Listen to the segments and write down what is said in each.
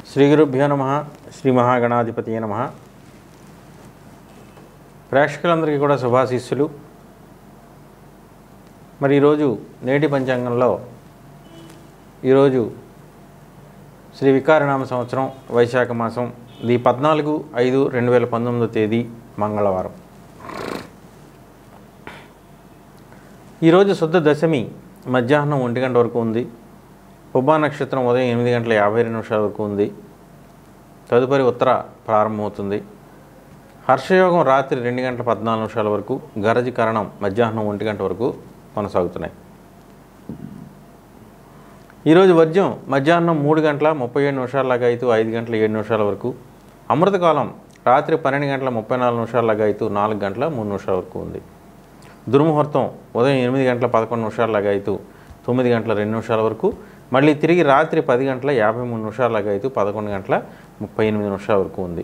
శ్రీ గురుభ్యో నమ శ్రీ మహాగణాధిపతి నమ ప్రేక్షకులందరికీ కూడా శుభాశీస్సులు మరి ఈరోజు నేటి పంచాంగంలో ఈరోజు శ్రీ వికారనామ సంవత్సరం వైశాఖ మాసం ఇది పద్నాలుగు ఐదు రెండు వేల పంతొమ్మిదో తేదీ మంగళవారం ఈరోజు శుద్ధ దశమి మధ్యాహ్నం ఒంటి గంట వరకు ఉంది పుబ్బా నక్షత్రం ఉదయం ఎనిమిది గంటల యాభై రెండు నిమిషాల వరకు ఉంది తదుపరి ఉత్తర ప్రారంభమవుతుంది హర్షయోగం రాత్రి రెండు గంటల పద్నాలుగు నిమిషాల వరకు గరజి కరణం మధ్యాహ్నం ఒంటి గంట వరకు కొనసాగుతున్నాయి ఈరోజు వర్జ్యం మధ్యాహ్నం మూడు గంటల ముప్పై ఏడు నిమిషాలలాగా అయితే ఐదు గంటల ఏడు నిమిషాల వరకు అమృతకాలం రాత్రి పన్నెండు గంటల ముప్పై నాలుగు నిమిషాలలాగా అయితే నాలుగు గంటల మూడు నిమిషాల వరకు ఉంది దుర్ముహూర్తం ఉదయం ఎనిమిది గంటల పదకొండు నిమిషాలలాగా అయితే తొమ్మిది గంటల రెండు నిమిషాల వరకు మళ్ళీ తిరిగి రాత్రి పది గంటల యాభై మూడు నిమిషాలలాగా అయితే పదకొండు గంటల ముప్పై ఎనిమిది నిమిషాల వరకు ఉంది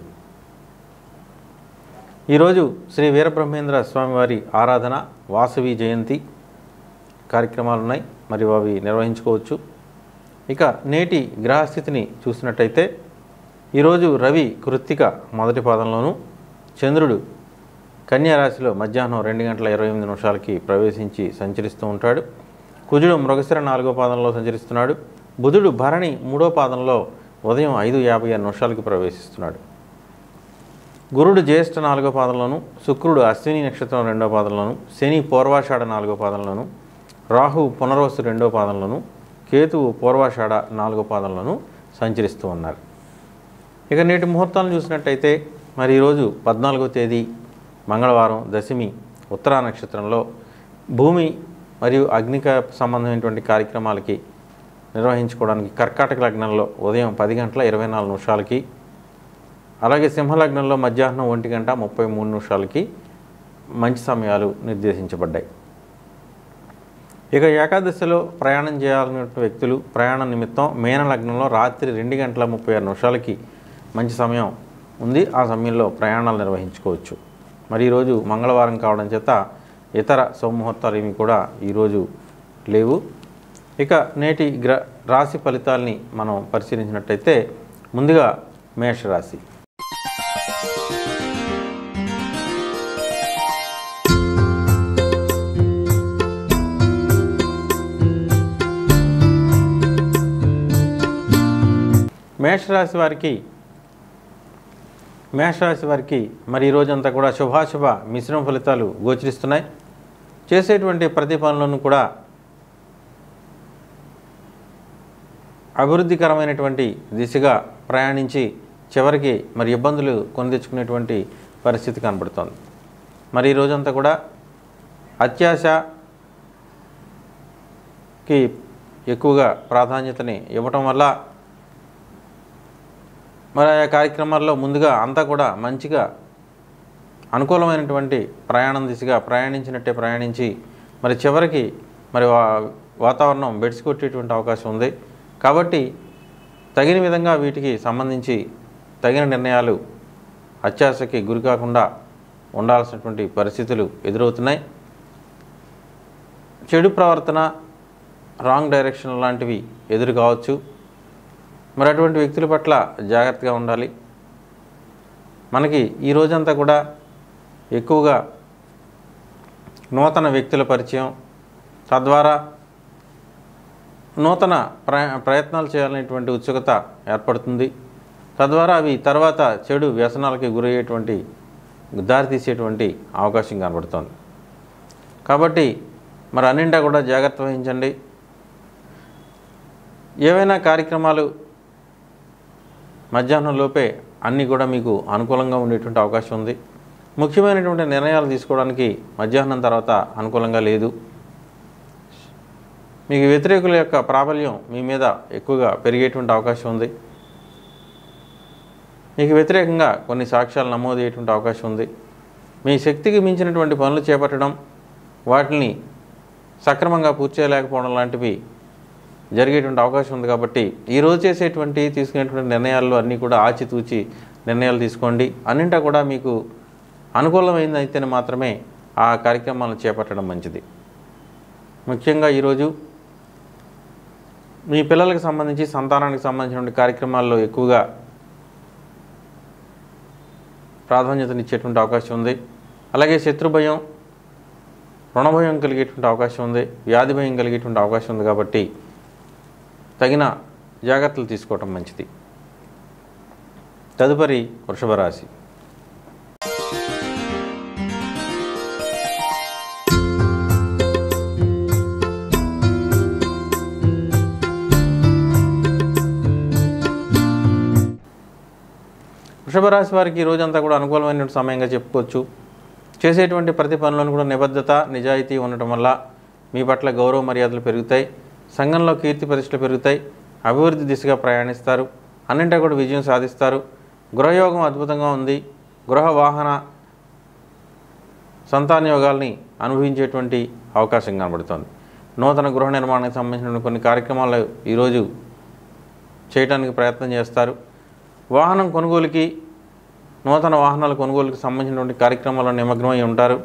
ఈరోజు శ్రీ వీరబ్రహ్మేంద్ర స్వామివారి ఆరాధన వాసవి జయంతి కార్యక్రమాలు ఉన్నాయి మరియు అవి నిర్వహించుకోవచ్చు ఇక నేటి గ్రహస్థితిని చూసినట్టయితే ఈరోజు రవి కృత్తిక మొదటి పాదంలోను చంద్రుడు కన్యా రాశిలో మధ్యాహ్నం రెండు గంటల ఇరవై ఎనిమిది నిమిషాలకి ప్రవేశించి సంచరిస్తూ ఉంటాడు కుజుడు మృగశిర నాలుగో పాదంలో సంచరిస్తున్నాడు బుధుడు భరణి మూడో పాదంలో ఉదయం ఐదు యాభై ఆరు నిమిషాలకి ప్రవేశిస్తున్నాడు గురుడు జ్యేష్ఠ నాలుగో పాదంలోను శుక్రుడు అశ్విని నక్షత్రం రెండో పాదంలోను శని పూర్వాషాఢ నాలుగో పాదంలోను రాహు పునర్వసు రెండో పాదంలోను కేతువు పూర్వాషాఢ నాలుగో పాదంలోను సంచరిస్తూ ఉన్నారు ఇక నేటి ముహూర్తాలను చూసినట్టయితే మరి ఈరోజు పద్నాలుగో తేదీ మంగళవారం దశమి ఉత్తరా నక్షత్రంలో భూమి మరియు అగ్నిక సంబంధమైనటువంటి కార్యక్రమాలకి నిర్వహించుకోవడానికి కర్కాటక లగ్నంలో ఉదయం పది గంటల ఇరవై నాలుగు నిమిషాలకి అలాగే సింహలగ్నంలో మధ్యాహ్నం ఒంటి గంట ముప్పై మూడు నిమిషాలకి మంచి సమయాలు నిర్దేశించబడ్డాయి ఇక ఏకాదశిలో ప్రయాణం చేయాలనే వ్యక్తులు ప్రయాణం నిమిత్తం మేన లగ్నంలో రాత్రి రెండు గంటల ముప్పై ఆరు నిమిషాలకి మంచి సమయం ఉంది ఆ సమయంలో ప్రయాణాలు నిర్వహించుకోవచ్చు మరి ఈరోజు మంగళవారం కావడం చేత ఇతర సోమముహూర్తాలు ఏమి కూడా ఈరోజు లేవు ఇక నేటి గ్ర రాశి ఫలితాల్ని మనం పరిశీలించినట్టయితే ముందుగా మేషరాశి మేషరాశి వారికి మేషరాశి వారికి మరి ఈ రోజంతా కూడా శుభాశుభ మిశ్రమ ఫలితాలు గోచరిస్తున్నాయి చేసేటువంటి ప్రతి పనులను కూడా అభివృద్ధికరమైనటువంటి దిశగా ప్రయాణించి చివరికి మరి ఇబ్బందులు కొని తెచ్చుకునేటువంటి పరిస్థితి కనబడుతోంది మరి ఈ రోజంతా కూడా అత్యాశకి ఎక్కువగా ప్రాధాన్యతని ఇవ్వటం వల్ల మరి ఆయా కార్యక్రమాల్లో ముందుగా అంతా కూడా మంచిగా అనుకూలమైనటువంటి ప్రయాణం దిశగా ప్రయాణించినట్టే ప్రయాణించి మరి చివరికి మరి వా వాతావరణం బెడిసి కొట్టేటువంటి అవకాశం ఉంది కాబట్టి తగిన విధంగా వీటికి సంబంధించి తగిన నిర్ణయాలు అత్యాశకి గురి కాకుండా ఉండాల్సినటువంటి పరిస్థితులు ఎదురవుతున్నాయి చెడు ప్రవర్తన రాంగ్ డైరెక్షన్ లాంటివి ఎదురు కావచ్చు మరి అటువంటి వ్యక్తుల పట్ల జాగ్రత్తగా ఉండాలి మనకి ఈ రోజంతా కూడా ఎక్కువగా నూతన వ్యక్తుల పరిచయం తద్వారా నూతన ప్రయ ప్రయత్నాలు చేయాలనేటువంటి ఉత్సుకత ఏర్పడుతుంది తద్వారా అవి తర్వాత చెడు వ్యసనాలకి గురయ్యేటువంటి దారితీసేటువంటి అవకాశం కనబడుతోంది కాబట్టి మరి అన్నింటా కూడా జాగ్రత్త వహించండి ఏవైనా కార్యక్రమాలు మధ్యాహ్నం లోపే అన్నీ కూడా మీకు అనుకూలంగా ఉండేటువంటి అవకాశం ఉంది ముఖ్యమైనటువంటి నిర్ణయాలు తీసుకోవడానికి మధ్యాహ్నం తర్వాత అనుకూలంగా లేదు మీకు వ్యతిరేకుల యొక్క ప్రాబల్యం మీ మీద ఎక్కువగా పెరిగేటువంటి అవకాశం ఉంది మీకు వ్యతిరేకంగా కొన్ని సాక్ష్యాలు నమోదయ్యేటువంటి అవకాశం ఉంది మీ శక్తికి మించినటువంటి పనులు చేపట్టడం వాటిని సక్రమంగా పూర్తి చేయలేకపోవడం లాంటివి జరిగేటువంటి అవకాశం ఉంది కాబట్టి ఈరోజు చేసేటువంటి తీసుకునేటువంటి నిర్ణయాల్లో అన్నీ కూడా ఆచితూచి నిర్ణయాలు తీసుకోండి అన్నింటా కూడా మీకు అనుకూలమైందైతేనే మాత్రమే ఆ కార్యక్రమాలను చేపట్టడం మంచిది ముఖ్యంగా ఈరోజు మీ పిల్లలకు సంబంధించి సంతానానికి సంబంధించినటువంటి కార్యక్రమాల్లో ఎక్కువగా ప్రాధాన్యతనిచ్చేటువంటి అవకాశం ఉంది అలాగే శత్రు భయం రుణభయం కలిగేటువంటి అవకాశం ఉంది వ్యాధి భయం కలిగేటువంటి అవకాశం ఉంది కాబట్టి తగిన జాగ్రత్తలు తీసుకోవటం మంచిది తదుపరి వృషభ రాశి వృషభ రాశి వారికి ఈ రోజంతా కూడా అనుకూలమైన సమయంగా చెప్పుకోవచ్చు చేసేటువంటి ప్రతి పనులను కూడా నిబద్ధత నిజాయితీ ఉండటం వల్ల మీ పట్ల గౌరవ మర్యాదలు పెరుగుతాయి సంఘంలో కీర్తి ప్రతిష్టలు పెరుగుతాయి అభివృద్ధి దిశగా ప్రయాణిస్తారు అన్నింటా కూడా విజయం సాధిస్తారు గృహయోగం అద్భుతంగా ఉంది గృహ వాహన సంతాన యోగాల్ని అనుభవించేటువంటి అవకాశం కనబడుతోంది నూతన గృహ నిర్మాణానికి సంబంధించిన కొన్ని కార్యక్రమాలు ఈరోజు చేయడానికి ప్రయత్నం చేస్తారు వాహనం కొనుగోలుకి నూతన వాహనాల కొనుగోలుకి సంబంధించినటువంటి కార్యక్రమాల్లో నిమగ్నమై ఉంటారు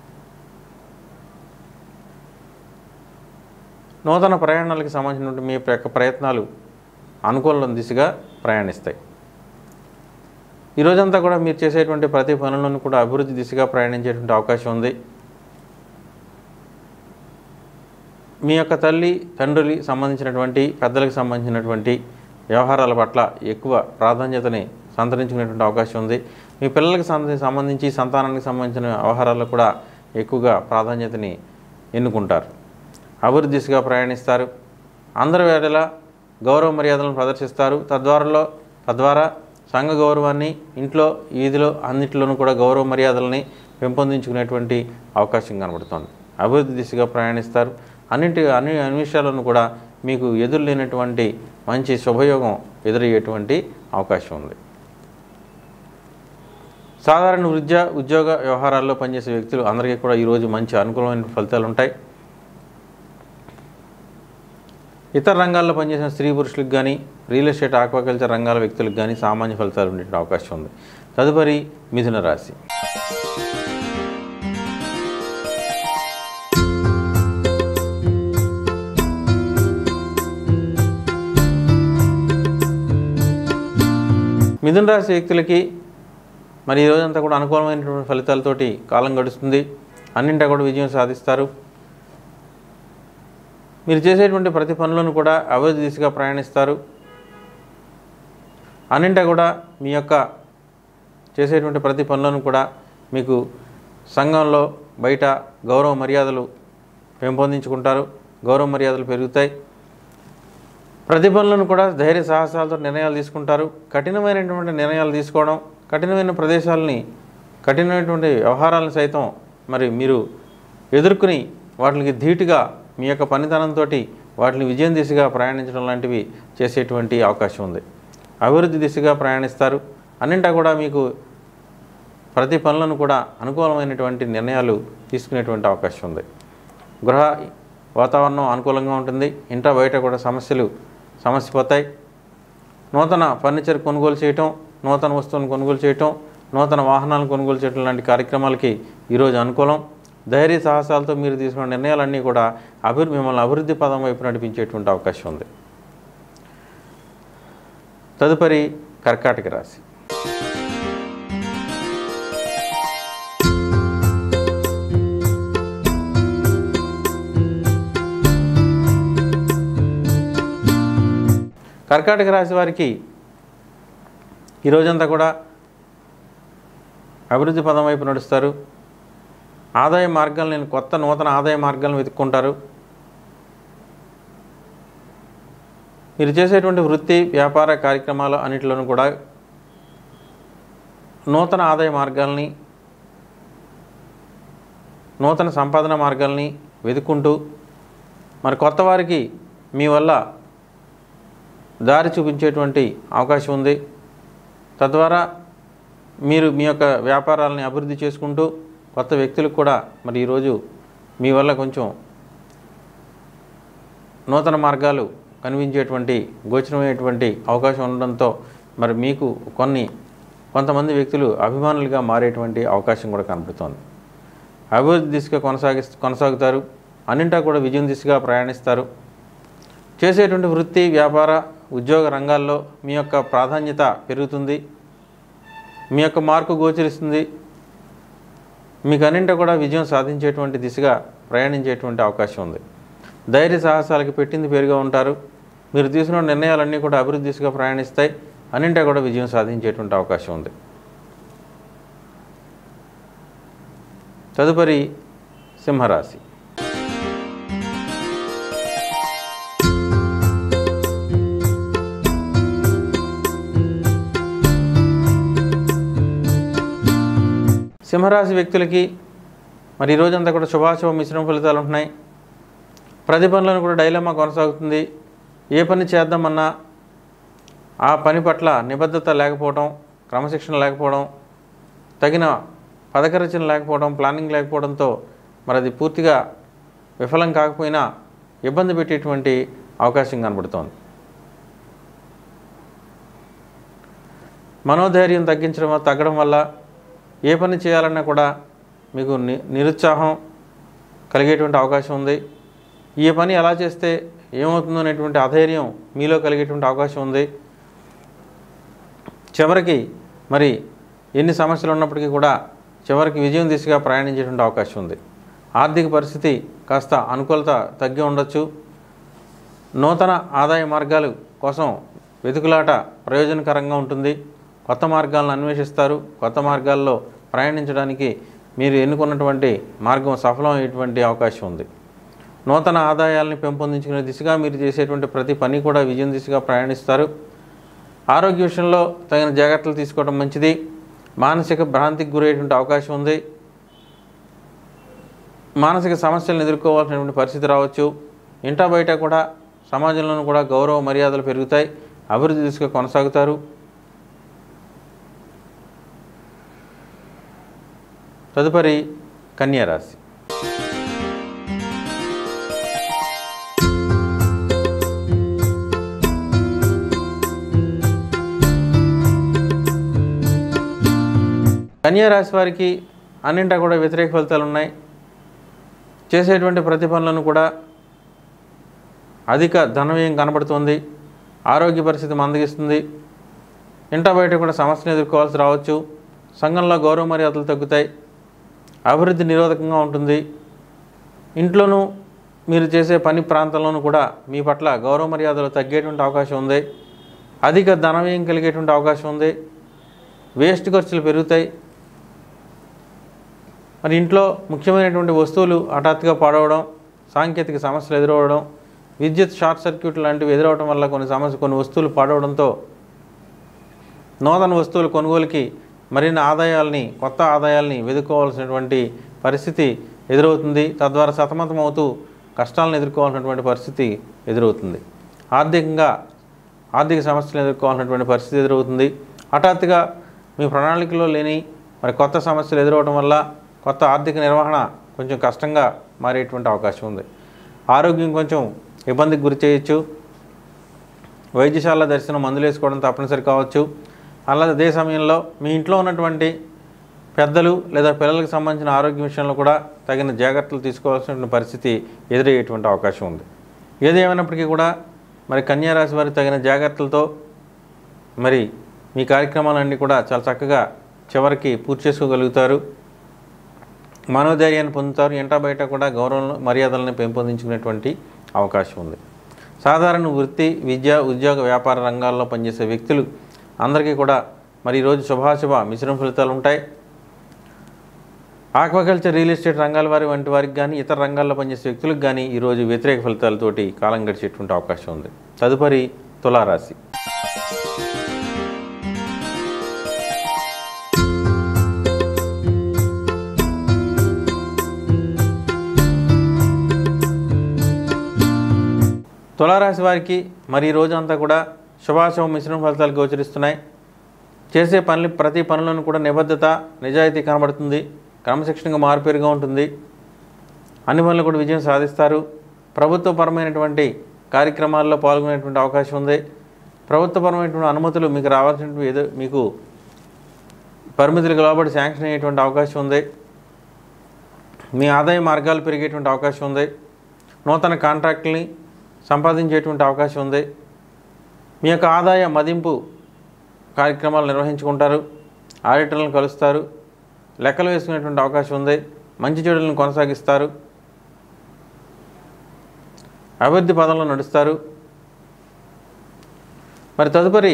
నూతన ప్రయాణాలకు సంబంధించినటువంటి మీ యొక్క ప్రయత్నాలు అనుకూల దిశగా ప్రయాణిస్తాయి ఈ రోజంతా కూడా మీరు చేసేటువంటి ప్రతి పనులను కూడా అభివృద్ధి దిశగా ప్రయాణించేటువంటి అవకాశం ఉంది మీ యొక్క తల్లి తండ్రులు సంబంధించినటువంటి పెద్దలకు సంబంధించినటువంటి వ్యవహారాల పట్ల ఎక్కువ ప్రాధాన్యతని సంతరించుకునేటువంటి అవకాశం ఉంది మీ పిల్లలకు సంబంధి- సంబంధించి సంతానానికి సంబంధించిన వ్యవహారాల్లో కూడా ఎక్కువగా ప్రాధాన్యతని ఎన్నుకుంటారు అభివృద్ధి దిశగా ప్రయాణిస్తారు అందరి వేళలా గౌరవ మర్యాదలను ప్రదర్శిస్తారు తద్వారాలో తద్వారా సంఘ గౌరవాన్ని ఇంట్లో వీధిలో అన్నింటిలోనూ కూడా గౌరవ మర్యాదలని పెంపొందించుకునేటువంటి అవకాశం కనబడుతోంది అభివృద్ధి దిశగా ప్రయాణిస్తారు అన్నింటి అన్ని అన్ని విషయాలను కూడా మీకు ఎదురు లేనటువంటి మంచి శుభయోగం ఎదురయ్యేటువంటి అవకాశం ఉంది సాధారణ విద్య ఉద్యోగ వ్యవహారాల్లో పనిచేసే వ్యక్తులు అందరికీ కూడా ఈరోజు మంచి అనుకూలమైన ఫలితాలు ఉంటాయి ఇతర రంగాల్లో పనిచేసిన స్త్రీ పురుషులకు కానీ రియల్ ఎస్టేట్ ఆక్వాకల్చర్ రంగాల వ్యక్తులకు కానీ సామాన్య ఫలితాలు ఉండే అవకాశం ఉంది తదుపరి మిథున రాశి మిథున రాశి వ్యక్తులకి మరి ఈ రోజంతా కూడా అనుకూలమైనటువంటి ఫలితాలతోటి కాలం గడుస్తుంది అన్నింటా కూడా విజయం సాధిస్తారు మీరు చేసేటువంటి ప్రతి పనులను కూడా అభివృద్ధి దిశగా ప్రయాణిస్తారు అన్నింటా కూడా మీ యొక్క చేసేటువంటి ప్రతి పనులను కూడా మీకు సంఘంలో బయట గౌరవ మర్యాదలు పెంపొందించుకుంటారు గౌరవ మర్యాదలు పెరుగుతాయి ప్రతి పనులను కూడా ధైర్య సాహసాలతో నిర్ణయాలు తీసుకుంటారు కఠినమైనటువంటి నిర్ణయాలు తీసుకోవడం కఠినమైన ప్రదేశాలని కఠినమైనటువంటి వ్యవహారాలను సైతం మరి మీరు ఎదుర్కొని వాటికి ధీటుగా మీ యొక్క పనితనంతో వాటిని విజయం దిశగా ప్రయాణించడం లాంటివి చేసేటువంటి అవకాశం ఉంది అభివృద్ధి దిశగా ప్రయాణిస్తారు అన్నింటా కూడా మీకు ప్రతి పనులను కూడా అనుకూలమైనటువంటి నిర్ణయాలు తీసుకునేటువంటి అవకాశం ఉంది గృహ వాతావరణం అనుకూలంగా ఉంటుంది ఇంట బయట కూడా సమస్యలు సమస్య పోతాయి నూతన ఫర్నిచర్ కొనుగోలు చేయటం నూతన వస్తువులను కొనుగోలు చేయటం నూతన వాహనాలను కొనుగోలు చేయటం లాంటి కార్యక్రమాలకి ఈరోజు అనుకూలం ధైర్య సాహసాలతో మీరు తీసుకున్న నిర్ణయాలన్నీ కూడా అభివృద్ధి మిమ్మల్ని అభివృద్ధి పదం వైపు నడిపించేటువంటి అవకాశం ఉంది తదుపరి కర్కాటక రాశి కర్కాటక రాశి వారికి ఈ రోజంతా కూడా అభివృద్ధి పదం వైపు నడుస్తారు ఆదాయ మార్గాలు నేను కొత్త నూతన ఆదాయ మార్గాలను వెతుక్కుంటారు మీరు చేసేటువంటి వృత్తి వ్యాపార కార్యక్రమాలు అన్నిటిలోనూ కూడా నూతన ఆదాయ మార్గాల్ని నూతన సంపాదన మార్గాల్ని వెతుక్కుంటూ మరి కొత్త వారికి మీ వల్ల దారి చూపించేటువంటి అవకాశం ఉంది తద్వారా మీరు మీ యొక్క వ్యాపారాలని అభివృద్ధి చేసుకుంటూ కొత్త వ్యక్తులకు కూడా మరి ఈరోజు మీ వల్ల కొంచెం నూతన మార్గాలు కనిపించేటువంటి గోచరమైనటువంటి అవకాశం ఉండడంతో మరి మీకు కొన్ని కొంతమంది వ్యక్తులు అభిమానులుగా మారేటువంటి అవకాశం కూడా కనబడుతోంది అభివృద్ధి దిశగా కొనసాగి కొనసాగుతారు అన్నింటా కూడా విజయం దిశగా ప్రయాణిస్తారు చేసేటువంటి వృత్తి వ్యాపార ఉద్యోగ రంగాల్లో మీ యొక్క ప్రాధాన్యత పెరుగుతుంది మీ యొక్క మార్కు గోచరిస్తుంది మీకు అన్నింటి కూడా విజయం సాధించేటువంటి దిశగా ప్రయాణించేటువంటి అవకాశం ఉంది ధైర్య సాహసాలకి పెట్టింది పేరుగా ఉంటారు మీరు తీసుకున్న నిర్ణయాలన్నీ కూడా అభివృద్ధి దిశగా ప్రయాణిస్తాయి అన్నింటా కూడా విజయం సాధించేటువంటి అవకాశం ఉంది తదుపరి సింహరాశి సింహరాశి వ్యక్తులకి మరి ఈ రోజంతా కూడా శుభాశుభ మిశ్రమ ఫలితాలు ఉంటున్నాయి ప్రతి పనులను కూడా డైలమా కొనసాగుతుంది ఏ పని చేద్దామన్నా ఆ పని పట్ల నిబద్ధత లేకపోవడం క్రమశిక్షణ లేకపోవడం తగిన పథకరచన లేకపోవడం ప్లానింగ్ లేకపోవడంతో మరి అది పూర్తిగా విఫలం కాకపోయినా ఇబ్బంది పెట్టేటువంటి అవకాశం కనబడుతోంది మనోధైర్యం తగ్గించడం వల్ల- తగ్గడం వల్ల ఏ పని చేయాలన్నా కూడా మీకు ని నిరుత్సాహం కలిగేటువంటి అవకాశం ఉంది ఈ పని ఎలా చేస్తే ఏమవుతుందో అనేటువంటి అధైర్యం మీలో కలిగేటువంటి అవకాశం ఉంది చివరికి మరి ఎన్ని సమస్యలు ఉన్నప్పటికీ కూడా చివరికి విజయం దిశగా ప్రయాణించేటువంటి అవకాశం ఉంది ఆర్థిక పరిస్థితి కాస్త అనుకూలత తగ్గి ఉండొచ్చు నూతన ఆదాయ మార్గాలు కోసం వెతుకులాట ప్రయోజనకరంగా ఉంటుంది కొత్త మార్గాలను అన్వేషిస్తారు కొత్త మార్గాల్లో ప్రయాణించడానికి మీరు ఎన్నుకున్నటువంటి మార్గం సఫలమయ్యేటువంటి అవకాశం ఉంది నూతన ఆదాయాల్ని పెంపొందించుకునే దిశగా మీరు చేసేటువంటి ప్రతి పని కూడా విజయం దిశగా ప్రయాణిస్తారు ఆరోగ్య విషయంలో తగిన జాగ్రత్తలు తీసుకోవడం మంచిది మానసిక భ్రాంతికి గురయ్యేటువంటి అవకాశం ఉంది మానసిక సమస్యలను ఎదుర్కోవాల్సినటువంటి పరిస్థితి రావచ్చు ఇంటా బయట కూడా సమాజంలోనూ కూడా గౌరవ మర్యాదలు పెరుగుతాయి అభివృద్ధి దిశగా కొనసాగుతారు తదుపరి కన్యా రాశి కన్యా రాశి వారికి అన్నింటా కూడా వ్యతిరేక ఫలితాలు ఉన్నాయి చేసేటువంటి ప్రతి పనులను కూడా అధిక ధనవ్యయం కనబడుతుంది ఆరోగ్య పరిస్థితి మందగిస్తుంది ఇంట బయట కూడా సమస్యలు ఎదుర్కోవాల్సి రావచ్చు సంఘంలో గౌరవ మర్యాదలు తగ్గుతాయి అభివృద్ధి నిరోధకంగా ఉంటుంది ఇంట్లోనూ మీరు చేసే పని ప్రాంతంలోనూ కూడా మీ పట్ల గౌరవ మర్యాదలు తగ్గేటువంటి అవకాశం ఉంది అధిక ధనవ్యయం కలిగేటువంటి అవకాశం ఉంది వేస్ట్ ఖర్చులు పెరుగుతాయి మరి ఇంట్లో ముఖ్యమైనటువంటి వస్తువులు హఠాత్తుగా పాడవడం సాంకేతిక సమస్యలు ఎదురవడం విద్యుత్ షార్ట్ సర్క్యూట్ లాంటివి ఎదురవడం వల్ల కొన్ని సమస్య కొన్ని వస్తువులు పాడవడంతో నూతన వస్తువుల కొనుగోలుకి మరిన్ని ఆదాయాల్ని కొత్త ఆదాయాల్ని వెతుక్కోవాల్సినటువంటి పరిస్థితి ఎదురవుతుంది తద్వారా సతమతం అవుతూ కష్టాలను ఎదుర్కోవాల్సినటువంటి పరిస్థితి ఎదురవుతుంది ఆర్థికంగా ఆర్థిక సమస్యలు ఎదుర్కోవాల్సినటువంటి పరిస్థితి ఎదురవుతుంది హఠాత్తుగా మీ ప్రణాళికలో లేని మరి కొత్త సమస్యలు ఎదురవడం వల్ల కొత్త ఆర్థిక నిర్వహణ కొంచెం కష్టంగా మారేటువంటి అవకాశం ఉంది ఆరోగ్యం కొంచెం ఇబ్బందికి గురి చేయొచ్చు వైద్యశాల దర్శనం మందులు వేసుకోవడం తప్పనిసరి కావచ్చు అలాగే అదే సమయంలో మీ ఇంట్లో ఉన్నటువంటి పెద్దలు లేదా పిల్లలకు సంబంధించిన ఆరోగ్య విషయంలో కూడా తగిన జాగ్రత్తలు తీసుకోవాల్సిన పరిస్థితి ఎదురయ్యేటువంటి అవకాశం ఉంది ఏది ఏమైనప్పటికీ కూడా మరి కన్యా రాశి వారి తగిన జాగ్రత్తలతో మరి మీ కార్యక్రమాలన్నీ కూడా చాలా చక్కగా చివరికి పూర్తి చేసుకోగలుగుతారు మనోధైర్యాన్ని పొందుతారు ఎంటా బయట కూడా గౌరవం మర్యాదలను పెంపొందించుకునేటువంటి అవకాశం ఉంది సాధారణ వృత్తి విద్య ఉద్యోగ వ్యాపార రంగాల్లో పనిచేసే వ్యక్తులు అందరికీ కూడా మరి ఈరోజు శుభాశుభ మిశ్రమ ఫలితాలు ఉంటాయి ఆక్వాకల్చర్ రియల్ ఎస్టేట్ రంగాల వారి వంటి వారికి కానీ ఇతర రంగాల్లో పనిచేసే వ్యక్తులకు కానీ ఈరోజు వ్యతిరేక ఫలితాలతోటి కాలం గడిచేటువంటి అవకాశం ఉంది తదుపరి తులారాశి తులారాశి వారికి మరి ఈ రోజు అంతా కూడా శుభాశుభ మిశ్రమ ఫలితాలు గోచరిస్తున్నాయి చేసే పనులు ప్రతి పనులను కూడా నిబద్ధత నిజాయితీ కనబడుతుంది క్రమశిక్షణగా మారుపేరుగా ఉంటుంది అన్ని పనులు కూడా విజయం సాధిస్తారు ప్రభుత్వపరమైనటువంటి కార్యక్రమాల్లో పాల్గొనేటువంటి అవకాశం ఉంది ప్రభుత్వపరమైనటువంటి అనుమతులు మీకు రావాల్సినటువంటి ఏదో మీకు పరిమితులకు లోబడి శాంక్షన్ అయ్యేటువంటి అవకాశం ఉంది మీ ఆదాయ మార్గాలు పెరిగేటువంటి అవకాశం ఉంది నూతన కాంట్రాక్టుల్ని సంపాదించేటువంటి అవకాశం ఉంది మీ యొక్క ఆదాయ మదింపు కార్యక్రమాలు నిర్వహించుకుంటారు ఆడిటర్లను కలుస్తారు లెక్కలు వేసుకునేటువంటి అవకాశం ఉంది మంచి చెడులను కొనసాగిస్తారు అభివృద్ధి పదంలో నడుస్తారు మరి తదుపరి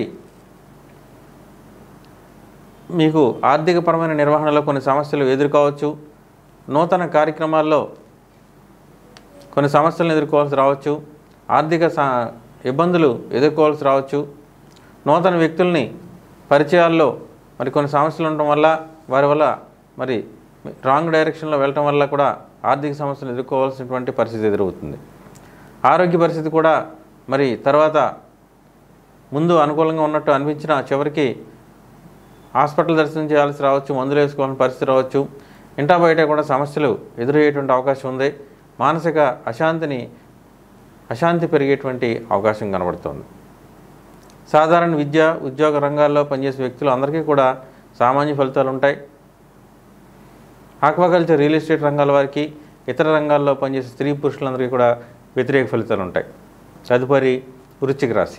మీకు ఆర్థికపరమైన నిర్వహణలో కొన్ని సమస్యలు ఎదుర్కోవచ్చు నూతన కార్యక్రమాల్లో కొన్ని సమస్యలను ఎదుర్కోవాల్సి రావచ్చు ఆర్థిక సా ఇబ్బందులు ఎదుర్కోవాల్సి రావచ్చు నూతన వ్యక్తుల్ని పరిచయాల్లో మరి కొన్ని సమస్యలు ఉండటం వల్ల వారి వల్ల మరి రాంగ్ డైరెక్షన్లో వెళ్ళటం వల్ల కూడా ఆర్థిక సమస్యలు ఎదుర్కోవాల్సినటువంటి పరిస్థితి ఎదురవుతుంది ఆరోగ్య పరిస్థితి కూడా మరి తర్వాత ముందు అనుకూలంగా ఉన్నట్టు అనిపించిన చివరికి హాస్పిటల్ దర్శనం చేయాల్సి రావచ్చు మందులు వేసుకోవాలని పరిస్థితి రావచ్చు ఇంటా బయట కూడా సమస్యలు ఎదురయ్యేటువంటి అవకాశం ఉంది మానసిక అశాంతిని అశాంతి పెరిగేటువంటి అవకాశం కనబడుతోంది సాధారణ విద్య ఉద్యోగ రంగాల్లో పనిచేసే వ్యక్తులు అందరికీ కూడా సామాన్య ఫలితాలు ఉంటాయి ఆక్వాకల్చర్ రియల్ ఎస్టేట్ రంగాల వారికి ఇతర రంగాల్లో పనిచేసే స్త్రీ పురుషులందరికీ కూడా వ్యతిరేక ఫలితాలు ఉంటాయి తదుపరి వృశ్చిక రాశి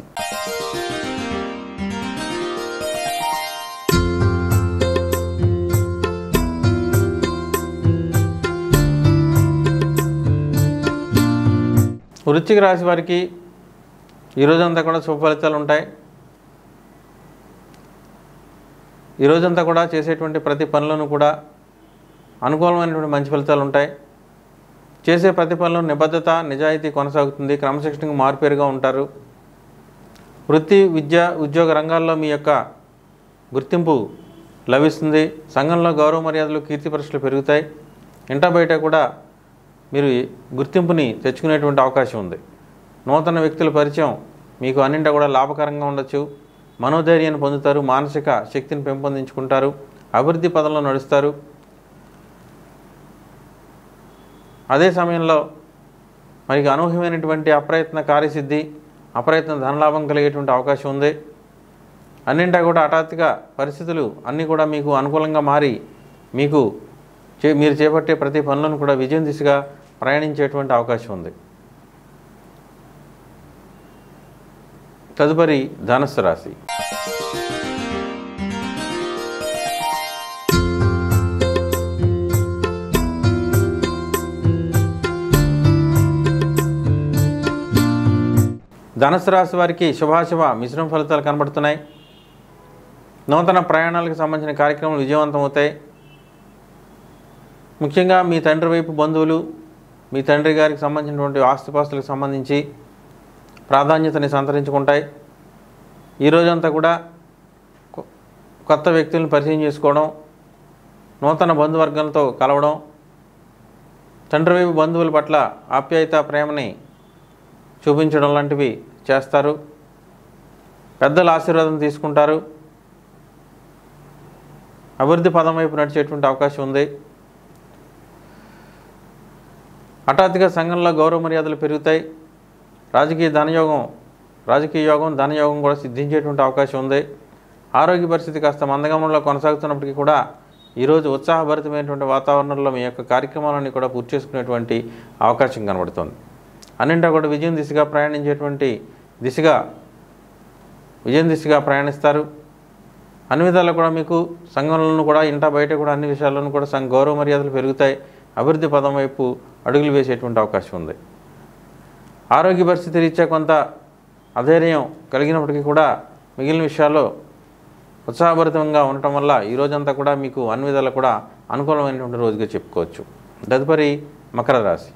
వృశ్చిక రాశి వారికి ఈ రోజంతా కూడా శుభ ఫలితాలు ఉంటాయి ఈ రోజంతా కూడా చేసేటువంటి ప్రతి పనులను కూడా అనుకూలమైనటువంటి మంచి ఫలితాలు ఉంటాయి చేసే ప్రతి పనిలో నిబద్ధత నిజాయితీ కొనసాగుతుంది క్రమశిక్షణకు మార్పేరుగా ఉంటారు వృత్తి విద్య ఉద్యోగ రంగాల్లో మీ యొక్క గుర్తింపు లభిస్తుంది సంఘంలో గౌరవ మర్యాదలు కీర్తి ప్రశ్నలు పెరుగుతాయి ఇంట బయట కూడా మీరు గుర్తింపుని తెచ్చుకునేటువంటి అవకాశం ఉంది నూతన వ్యక్తుల పరిచయం మీకు అన్నింటా కూడా లాభకరంగా ఉండొచ్చు మనోధైర్యాన్ని పొందుతారు మానసిక శక్తిని పెంపొందించుకుంటారు అభివృద్ధి పదంలో నడుస్తారు అదే సమయంలో మనకి అనూహ్యమైనటువంటి అప్రయత్న కార్యసిద్ధి అప్రయత్న ధనలాభం కలిగేటువంటి అవకాశం ఉంది అన్నింటా కూడా హఠాత్తుగా పరిస్థితులు అన్నీ కూడా మీకు అనుకూలంగా మారి మీకు చే మీరు చేపట్టే ప్రతి పనులను కూడా విజయం దిశగా ప్రయాణించేటువంటి అవకాశం ఉంది తదుపరి ధనస్సు రాశి ధనుసు రాశి వారికి శుభాశుభ మిశ్రమ ఫలితాలు కనబడుతున్నాయి నూతన ప్రయాణాలకు సంబంధించిన కార్యక్రమాలు విజయవంతం అవుతాయి ముఖ్యంగా మీ తండ్రి వైపు బంధువులు మీ తండ్రి గారికి సంబంధించినటువంటి ఆస్తిపాస్తులకు సంబంధించి ప్రాధాన్యతని సంతరించుకుంటాయి ఈ రోజంతా కూడా కొ- కొత్త వ్యక్తులను పరిచయం చేసుకోవడం నూతన బంధువర్గంతో కలవడం తండ్రి వైపు బంధువుల పట్ల ఆప్యాయత ప్రేమని చూపించడం లాంటివి చేస్తారు పెద్దల ఆశీర్వాదం తీసుకుంటారు అభివృద్ధి పదం వైపు నడిచేటువంటి అవకాశం ఉంది హఠాత్తుగా సంఘంలో గౌరవ మర్యాదలు పెరుగుతాయి రాజకీయ ధనయోగం రాజకీయ యోగం ధనయోగం కూడా సిద్ధించేటువంటి అవకాశం ఉంది ఆరోగ్య పరిస్థితి కాస్త మందగమనంలో కొనసాగుతున్నప్పటికీ కూడా ఈరోజు ఉత్సాహభరితమైనటువంటి వాతావరణంలో మీ యొక్క కార్యక్రమాలన్నీ కూడా పూర్తి చేసుకునేటువంటి అవకాశం కనబడుతుంది అన్నింటా కూడా విజయం దిశగా ప్రయాణించేటువంటి దిశగా విజయం దిశగా ప్రయాణిస్తారు అన్ని విధాల్లో కూడా మీకు సంఘంలోనూ కూడా ఇంట బయట కూడా అన్ని విషయాల్లోనూ కూడా సంఘ గౌరవ మర్యాదలు పెరుగుతాయి అభివృద్ధి పదం వైపు అడుగులు వేసేటువంటి అవకాశం ఉంది ఆరోగ్య పరిస్థితి రీత్యా కొంత అధైర్యం కలిగినప్పటికీ కూడా మిగిలిన విషయాల్లో ఉత్సాహభరితంగా ఉండటం వల్ల ఈ రోజంతా కూడా మీకు అన్ని విధాలు కూడా అనుకూలమైనటువంటి రోజుగా చెప్పుకోవచ్చు తదుపరి మకర రాశి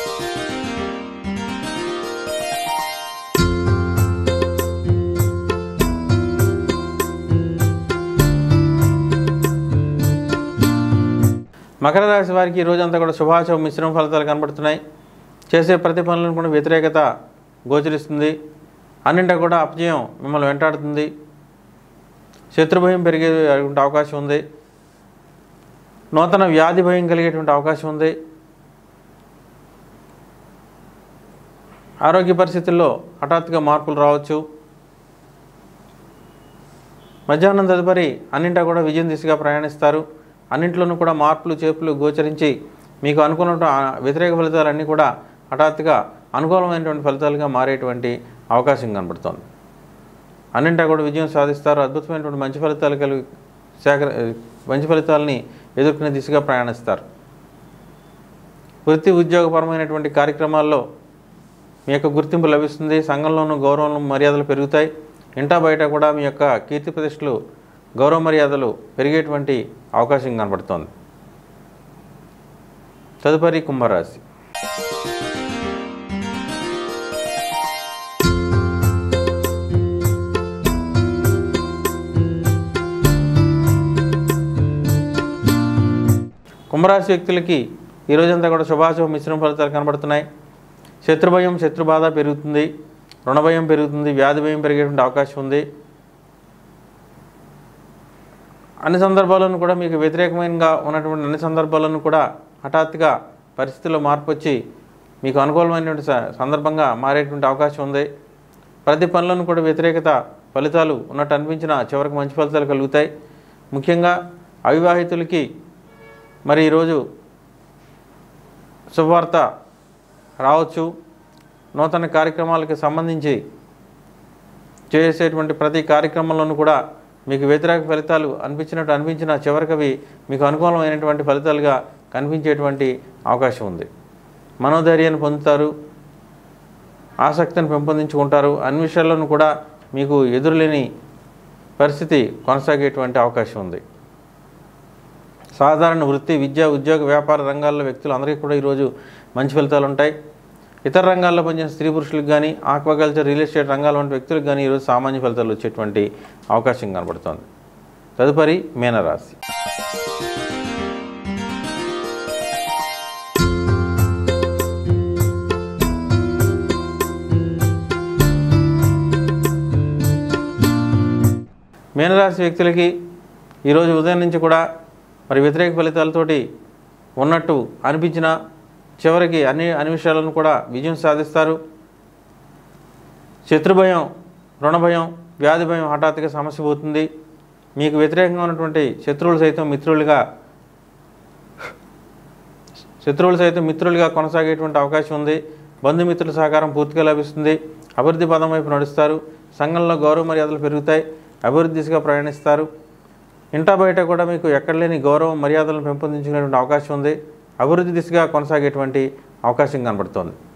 మకర రాశి వారికి ఈ రోజంతా కూడా శుభాశుభ మిశ్రమ ఫలితాలు కనబడుతున్నాయి చేసే ప్రతి పనులను కూడా వ్యతిరేకత గోచరిస్తుంది అన్నింటా కూడా అపజయం మిమ్మల్ని వెంటాడుతుంది శత్రుభయం పెరిగే అవకాశం ఉంది నూతన వ్యాధి భయం కలిగేటువంటి అవకాశం ఉంది ఆరోగ్య పరిస్థితుల్లో హఠాత్తుగా మార్పులు రావచ్చు మధ్యాహ్నం తదుపరి అన్నింటా కూడా విజయం దిశగా ప్రయాణిస్తారు అన్నింట్లోనూ కూడా మార్పులు చేర్పులు గోచరించి మీకు అనుకున్న వ్యతిరేక ఫలితాలన్నీ కూడా హఠాత్తుగా అనుకూలమైనటువంటి ఫలితాలుగా మారేటువంటి అవకాశం కనబడుతోంది అన్నింటా కూడా విజయం సాధిస్తారు అద్భుతమైనటువంటి మంచి ఫలితాలు కలిగి సేకర మంచి ఫలితాలని ఎదుర్కొనే దిశగా ప్రయాణిస్తారు వృత్తి ఉద్యోగపరమైనటువంటి కార్యక్రమాల్లో మీ యొక్క గుర్తింపు లభిస్తుంది సంఘంలోనూ గౌరవం మర్యాదలు పెరుగుతాయి ఇంటా బయట కూడా మీ యొక్క కీర్తి ప్రతిష్టలు గౌరవ మర్యాదలు పెరిగేటువంటి అవకాశం కనబడుతోంది తదుపరి కుంభరాశి కుంభరాశి వ్యక్తులకి ఈ రోజంతా కూడా శుభాశుభ మిశ్రమ ఫలితాలు కనబడుతున్నాయి శత్రుభయం శత్రుబాధ పెరుగుతుంది రుణభయం పెరుగుతుంది వ్యాధి భయం పెరిగేటువంటి అవకాశం ఉంది అన్ని సందర్భాలను కూడా మీకు వ్యతిరేకమైనగా ఉన్నటువంటి అన్ని సందర్భాలను కూడా హఠాత్తుగా పరిస్థితుల్లో మార్పు వచ్చి మీకు అనుకూలమైనటువంటి స- సందర్భంగా మారేటువంటి అవకాశం ఉంది ప్రతి పనులను కూడా వ్యతిరేకత ఫలితాలు ఉన్నట్టు అనిపించిన చివరికి మంచి ఫలితాలు కలుగుతాయి ముఖ్యంగా అవివాహితులకి మరి ఈరోజు శుభవార్త రావచ్చు నూతన కార్యక్రమాలకు సంబంధించి చేసేటువంటి ప్రతి కార్యక్రమంలోనూ కూడా మీకు వ్యతిరేక ఫలితాలు అనిపించినట్టు అనిపించిన చివరికి అవి మీకు అనుకూలమైనటువంటి ఫలితాలుగా కనిపించేటువంటి అవకాశం ఉంది మనోధైర్యాన్ని పొందుతారు ఆసక్తిని పెంపొందించుకుంటారు అన్ని విషయాల్లోనూ కూడా మీకు ఎదురులేని పరిస్థితి కొనసాగేటువంటి అవకాశం ఉంది సాధారణ వృత్తి విద్య ఉద్యోగ వ్యాపార రంగాల్లో వ్యక్తులు అందరికీ కూడా ఈరోజు మంచి ఫలితాలు ఉంటాయి ఇతర రంగాల్లో పనిచేసిన స్త్రీ పురుషులకు కానీ ఆక్వాకల్చర్ రియల్ ఎస్టేట్ రంగాల వంటి వ్యక్తులకు కానీ ఈరోజు సామాన్య ఫలితాలు వచ్చేటువంటి అవకాశం కనబడుతోంది తదుపరి మీనరాశి మీనరాశి వ్యక్తులకి ఈరోజు ఉదయం నుంచి కూడా మరి వ్యతిరేక ఫలితాలతోటి ఉన్నట్టు అనిపించిన చివరికి అన్ని అన్ని విషయాలను కూడా విజయం సాధిస్తారు శత్రుభయం రుణభయం వ్యాధి భయం హఠాత్తుగా సమస్య పోతుంది మీకు వ్యతిరేకంగా ఉన్నటువంటి శత్రువులు సైతం మిత్రులుగా శత్రువులు సైతం మిత్రులుగా కొనసాగేటువంటి అవకాశం ఉంది బంధుమిత్రుల సహకారం పూర్తిగా లభిస్తుంది అభివృద్ధి పదం వైపు నడుస్తారు సంఘంలో గౌరవ మర్యాదలు పెరుగుతాయి అభివృద్ధి దిశగా ప్రయాణిస్తారు ఇంటా బయట కూడా మీకు ఎక్కడ లేని గౌరవం మర్యాదలను పెంపొందించుకునేటువంటి అవకాశం ఉంది అభివృద్ధి దిశగా కొనసాగేటువంటి అవకాశం కనబడుతోంది